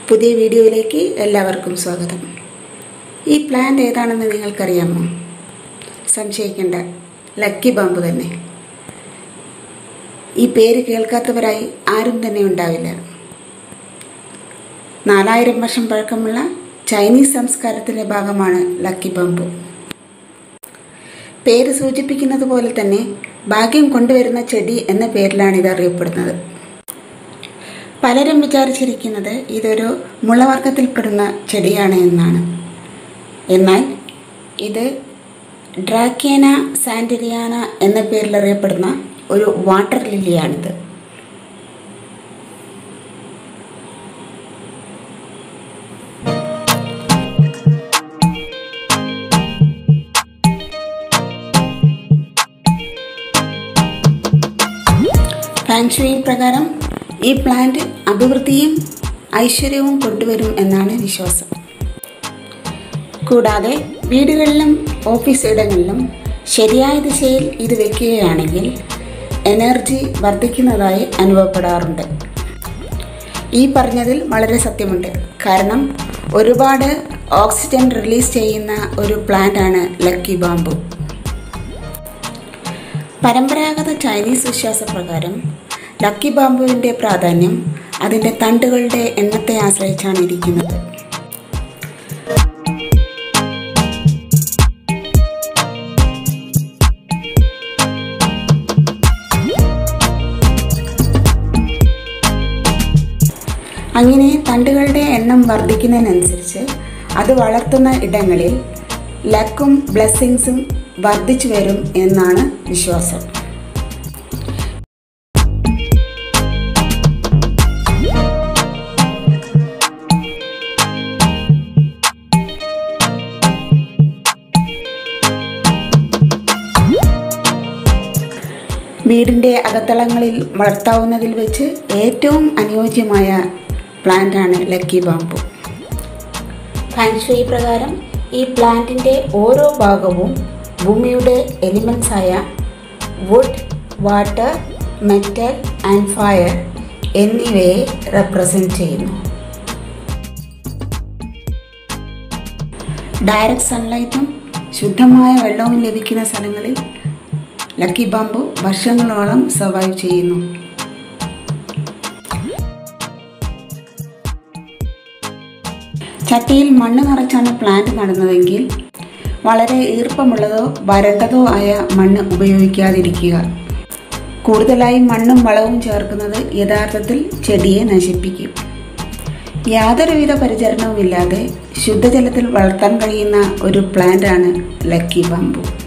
പുതിയ വീഡിയോയിലേക്ക് എല്ലാവർക്കും സ്വാഗതം ഈ പ്ലാന്റ് ഏതാണെന്ന് നിങ്ങൾക്കറിയാമോ സംശയിക്കേണ്ട ലക്കി ബാമ്പ് തന്നെ ഈ പേര് കേൾക്കാത്തവരായി ആരും തന്നെ ഉണ്ടാവില്ല നാലായിരം വർഷം പഴക്കമുള്ള ചൈനീസ് സംസ്കാരത്തിൻ്റെ ഭാഗമാണ് ലക്കി ബാമ്പു പേര് സൂചിപ്പിക്കുന്നത് പോലെ തന്നെ ഭാഗ്യം കൊണ്ടുവരുന്ന ചെടി എന്ന പേരിലാണ് ഇത് അറിയപ്പെടുന്നത് പലരും വിചാരിച്ചിരിക്കുന്നത് ഇതൊരു മുളവർഗത്തിൽപ്പെടുന്ന ചെടിയാണ് എന്നാണ് എന്നാൽ ഇത് ഡ്രാക്കേന സാൻഡരിയാന എന്ന പേരിൽ അറിയപ്പെടുന്ന ഒരു വാട്ടർ ലില്ലിയാണിത് ഫാൻഷുയി പ്രകാരം ഈ പ്ലാന്റ് അഭിവൃദ്ധിയും ഐശ്വര്യവും കൊണ്ടുവരും എന്നാണ് വിശ്വാസം കൂടാതെ വീടുകളിലും ഓഫീസ് ഇടങ്ങളിലും ശരിയായ ദിശയിൽ ഇത് വെക്കുകയാണെങ്കിൽ എനർജി വർദ്ധിക്കുന്നതായി അനുഭവപ്പെടാറുണ്ട് ഈ പറഞ്ഞതിൽ വളരെ സത്യമുണ്ട് കാരണം ഒരുപാട് ഓക്സിജൻ റിലീസ് ചെയ്യുന്ന ഒരു പ്ലാന്റാണ് ലക്കി ബാമ്പു പരമ്പരാഗത ചൈനീസ് വിശ്വാസപ്രകാരം ലക്കി ബാമ്പുവിൻ്റെ പ്രാധാന്യം അതിൻ്റെ തണ്ടുകളുടെ എണ്ണത്തെ ആശ്രയിച്ചാണ് ഇരിക്കുന്നത് അങ്ങനെ തണ്ടുകളുടെ എണ്ണം വർദ്ധിക്കുന്നതിനനുസരിച്ച് അത് വളർത്തുന്ന ഇടങ്ങളിൽ ലക്കും ബ്ലെസ്സിങ്സും വർദ്ധിച്ചു വരും എന്നാണ് വിശ്വാസം വീടിൻ്റെ അകത്തളങ്ങളിൽ വളർത്താവുന്നതിൽ വെച്ച് ഏറ്റവും അനുയോജ്യമായ പ്ലാന്റാണ് ലക്കി ബാമ്പു ഫാൻഷുയി പ്രകാരം ഈ പ്ലാന്റിൻ്റെ ഓരോ ഭാഗവും ഭൂമിയുടെ എലിമെൻസ് ആയ wood water metal and fire എന്നിവയെ റെപ്രസെൻറ്റ് ചെയ്യുന്നു ഡയറക്റ്റ് സൺലൈറ്റും ശുദ്ധമായ വെള്ളവും ലഭിക്കുന്ന സ്ഥലങ്ങളിൽ ലക്കി ബാമ്പു വർഷങ്ങളോളം സർവൈവ് ചെയ്യുന്നു ചട്ടിയിൽ മണ്ണ് നിറച്ചാണ് പ്ലാന്റ് നടുന്നതെങ്കിൽ വളരെ ഈർപ്പമുള്ളതോ വരണ്ടതോ ആയ മണ്ണ് ഉപയോഗിക്കാതിരിക്കുക കൂടുതലായി മണ്ണും വളവും ചേർക്കുന്നത് യഥാർത്ഥത്തിൽ ചെടിയെ നശിപ്പിക്കും യാതൊരുവിധ പരിചരണവുമില്ലാതെ ശുദ്ധജലത്തിൽ വളർത്താൻ കഴിയുന്ന ഒരു പ്ലാന്റാണ് ലക്കി ബാമ്പു